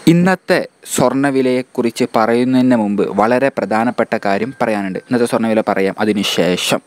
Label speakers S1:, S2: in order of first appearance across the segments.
S1: ഇന്നത്തെ സ്വർണ്ണവിലയെക്കുറിച്ച് പറയുന്നതിന് മുമ്പ് വളരെ പ്രധാനപ്പെട്ട കാര്യം പറയാനുണ്ട് ഇന്നത്തെ സ്വർണ്ണവില പറയാം അതിനുശേഷം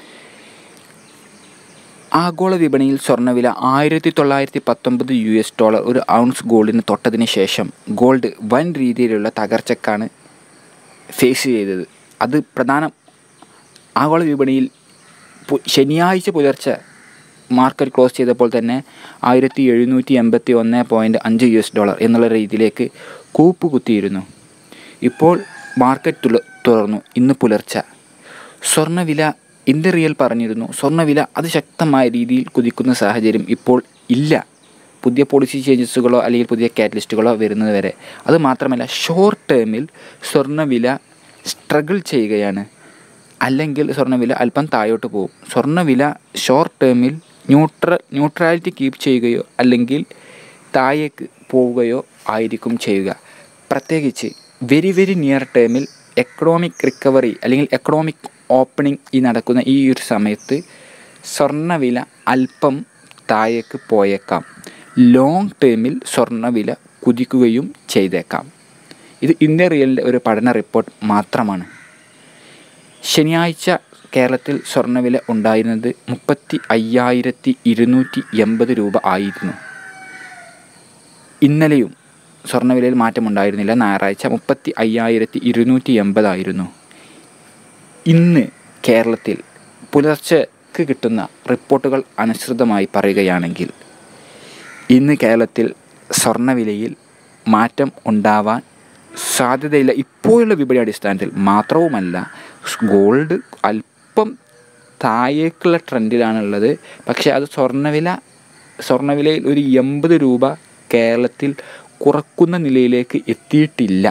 S1: ആഗോള വിപണിയിൽ സ്വർണ്ണവില ആയിരത്തി തൊള്ളായിരത്തി പത്തൊമ്പത് യു എസ് ഡോളർ ഒരു ഔൺസ് ഗോൾഡിന് തൊട്ടതിന് ശേഷം ഗോൾഡ് വൻ രീതിയിലുള്ള തകർച്ചക്കാണ് ഫേസ് ചെയ്തത് അത് പ്രധാന ആഗോള വിപണിയിൽ പു- ശനിയാഴ്ച പുലർച്ചെ മാർക്കറ്റ് ക്ലോസ് ചെയ്തപ്പോൾ തന്നെ ആയിരത്തി എഴുന്നൂറ്റി എൺപത്തി ഒന്ന് പോയിൻറ്റ് അഞ്ച് യു എസ് ഡോളർ എന്നുള്ള രീതിയിലേക്ക് കൂപ്പ് കുത്തിയിരുന്നു ഇപ്പോൾ മാർക്കറ്റ് തുല തുറന്നു ഇന്ന് പുലർച്ചെ സ്വർണ്ണവില ഇന്ത്യ റിയൽ പറഞ്ഞിരുന്നു സ്വർണ്ണവില അതിശക്തമായ രീതിയിൽ കുതിക്കുന്ന സാഹചര്യം ഇപ്പോൾ ഇല്ല പുതിയ പോളിസി ചേഞ്ചസുകളോ അല്ലെങ്കിൽ പുതിയ കാറ്റലിസ്റ്റുകളോ വരുന്നത് വരെ അത് മാത്രമല്ല ഷോർട്ട് ടേമിൽ സ്വർണ്ണവില സ്ട്രഗിൾ ചെയ്യുകയാണ് അല്ലെങ്കിൽ സ്വർണ്ണവില അല്പം താഴോട്ട് പോകും സ്വർണ്ണവില ഷോർട്ട് ടേമിൽ ന്യൂട്ര ന്യൂട്രാലിറ്റി കീപ്പ് ചെയ്യുകയോ അല്ലെങ്കിൽ താഴേക്ക് പോവുകയോ ആയിരിക്കും ചെയ്യുക പ്രത്യേകിച്ച് വെരി വെരി നിയർ ടേമിൽ എക്കണോമിക് റിക്കവറി അല്ലെങ്കിൽ എക്കണോമിക് ഓപ്പണിംഗ് ഈ നടക്കുന്ന ഈ ഒരു സമയത്ത് സ്വർണ്ണവില അല്പം താഴേക്ക് പോയേക്കാം ലോങ് ടേമിൽ സ്വർണ്ണവില കുതിക്കുകയും ചെയ്തേക്കാം ഇത് ഇന്ത്യ റിയലിൻ്റെ ഒരു പഠന റിപ്പോർട്ട് മാത്രമാണ് ശനിയാഴ്ച കേരളത്തിൽ സ്വർണ്ണവില ഉണ്ടായിരുന്നത് മുപ്പത്തി അയ്യായിരത്തി ഇരുന്നൂറ്റി എൺപത് രൂപ ആയിരുന്നു ഇന്നലെയും സ്വർണ്ണവിലയിൽ മാറ്റമുണ്ടായിരുന്നില്ല ഞായറാഴ്ച മുപ്പത്തി അയ്യായിരത്തി ഇരുന്നൂറ്റി എൺപതായിരുന്നു ഇന്ന് കേരളത്തിൽ പുലർച്ചെക്ക് കിട്ടുന്ന റിപ്പോർട്ടുകൾ അനുസൃതമായി പറയുകയാണെങ്കിൽ ഇന്ന് കേരളത്തിൽ സ്വർണ്ണവിലയിൽ മാറ്റം ഉണ്ടാവാൻ സാധ്യതയില്ല ഇപ്പോഴുള്ള വിപണി അടിസ്ഥാനത്തിൽ മാത്രവുമല്ല ഗോൾഡ് അല്പം താഴേക്കുള്ള ട്രെൻഡിലാണുള്ളത് പക്ഷേ അത് സ്വർണ്ണവില സ്വർണ്ണവിലയിൽ ഒരു എൺപത് രൂപ കേരളത്തിൽ കുറക്കുന്ന നിലയിലേക്ക് എത്തിയിട്ടില്ല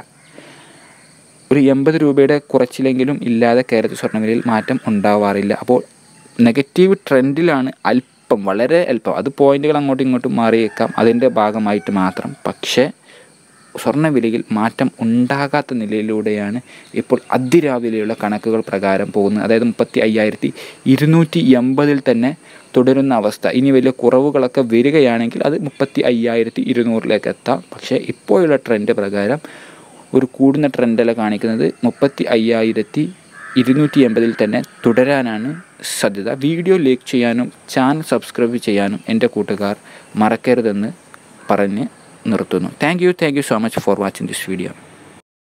S1: ഒരു എൺപത് രൂപയുടെ കുറച്ചിലെങ്കിലും ഇല്ലാതെ കേരളത്തിൽ സ്വർണ്ണവിലയിൽ മാറ്റം ഉണ്ടാവാറില്ല അപ്പോൾ നെഗറ്റീവ് ട്രെൻഡിലാണ് അല്പം വളരെ അല്പം അത് പോയിന്റുകൾ അങ്ങോട്ടും ഇങ്ങോട്ടും മാറിയേക്കാം അതിൻ്റെ ഭാഗമായിട്ട് മാത്രം പക്ഷേ സ്വർണ്ണവിലയിൽ മാറ്റം ഉണ്ടാകാത്ത നിലയിലൂടെയാണ് ഇപ്പോൾ അതിരാവിലെയുള്ള കണക്കുകൾ പ്രകാരം പോകുന്നത് അതായത് മുപ്പത്തി അയ്യായിരത്തി ഇരുന്നൂറ്റി എൺപതിൽ തന്നെ തുടരുന്ന അവസ്ഥ ഇനി വലിയ കുറവുകളൊക്കെ വരികയാണെങ്കിൽ അത് മുപ്പത്തി അയ്യായിരത്തി ഇരുന്നൂറിലേക്ക് എത്താം പക്ഷേ ഇപ്പോഴുള്ള ട്രെൻഡ് പ്രകാരം ഒരു കൂടുന്ന ട്രെൻഡല്ല കാണിക്കുന്നത് മുപ്പത്തി അയ്യായിരത്തി ഇരുന്നൂറ്റി എൺപതിൽ തന്നെ തുടരാനാണ് സാധ്യത വീഡിയോ ലൈക്ക് ചെയ്യാനും ചാനൽ സബ്സ്ക്രൈബ് ചെയ്യാനും എൻ്റെ കൂട്ടുകാർ മറക്കരുതെന്ന് പറഞ്ഞ് നിർത്തുന്നു thank you thank you so much for watching this video